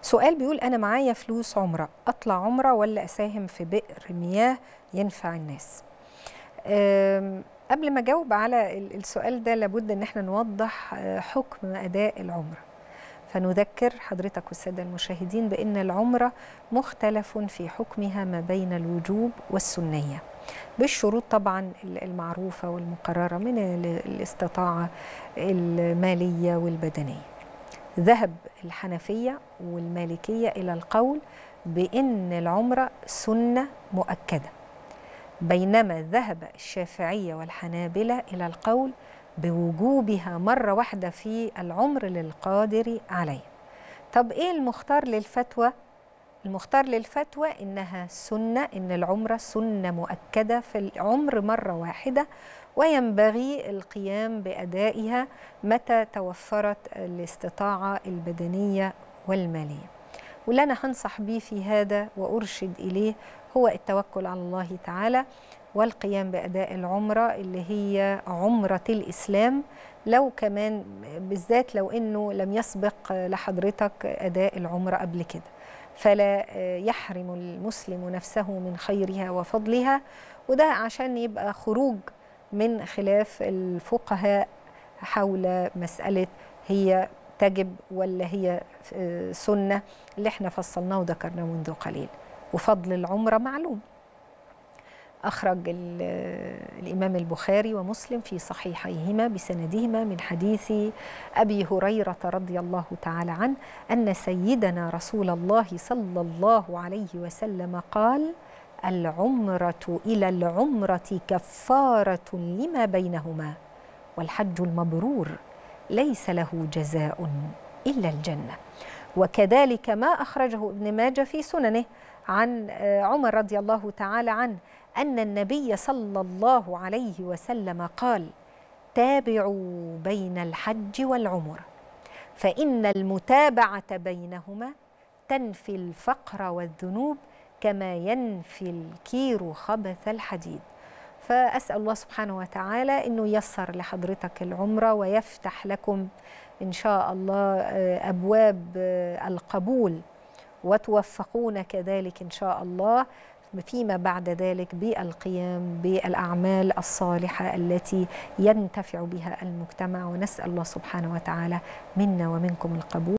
سؤال بيقول أنا معايا فلوس عمرة أطلع عمرة ولا أساهم في بئر مياه ينفع الناس أم، قبل ما أجاوب على ال- السؤال ده لابد أن احنا نوضح آه، حكم أداء العمرة فنذكر حضرتك والسادة المشاهدين بأن العمرة مختلف في حكمها ما بين الوجوب والسنية بالشروط طبعا المعروفة والمقررة من ال- الاستطاعة المالية والبدنية ذهب الحنفية والمالكية إلى القول بأن العمرة سنة مؤكدة بينما ذهب الشافعية والحنابلة إلى القول بوجوبها مرة واحدة في العمر للقادر عليه طب إيه المختار للفتوى؟ المختار للفتوى إنها سنة إن العمرة سنة مؤكدة في العمر مرة واحدة وينبغي القيام بأدائها متى توفرت الاستطاعة البدنية والمالية واللي أنا هنصح بيه في هذا وأرشد إليه هو التوكل على الله تعالى والقيام بأداء العمرة اللي هي عمرة الإسلام لو كمان بالذات لو أنه لم يسبق لحضرتك أداء العمرة قبل كده فلا يحرم المسلم نفسه من خيرها وفضلها وده عشان يبقى خروج من خلاف الفقهاء حول مسألة هي تجب ولا هي سنة اللي احنا فصلناه وذكرناه منذ قليل وفضل العمرة معلوم أخرج الإمام البخاري ومسلم في صحيحيهما بسندهما من حديث أبي هريرة رضي الله تعالى عنه أن سيدنا رسول الله صلى الله عليه وسلم قال العمرة إلى العمرة كفارة لما بينهما والحج المبرور ليس له جزاء إلا الجنة وكذلك ما أخرجه ابن ماجه في سننه عن عمر رضي الله تعالى عنه أن النبي صلى الله عليه وسلم قال تابعوا بين الحج والعمرة فإن المتابعة بينهما تنفي الفقر والذنوب كما ينفي الكير خبث الحديد فأسأل الله سبحانه وتعالى أنه ييسر لحضرتك العمرة ويفتح لكم إن شاء الله أبواب القبول وتوفقون كذلك إن شاء الله فيما بعد ذلك بالقيام بالأعمال الصالحة التي ينتفع بها المجتمع ونسأل الله سبحانه وتعالى منا ومنكم القبول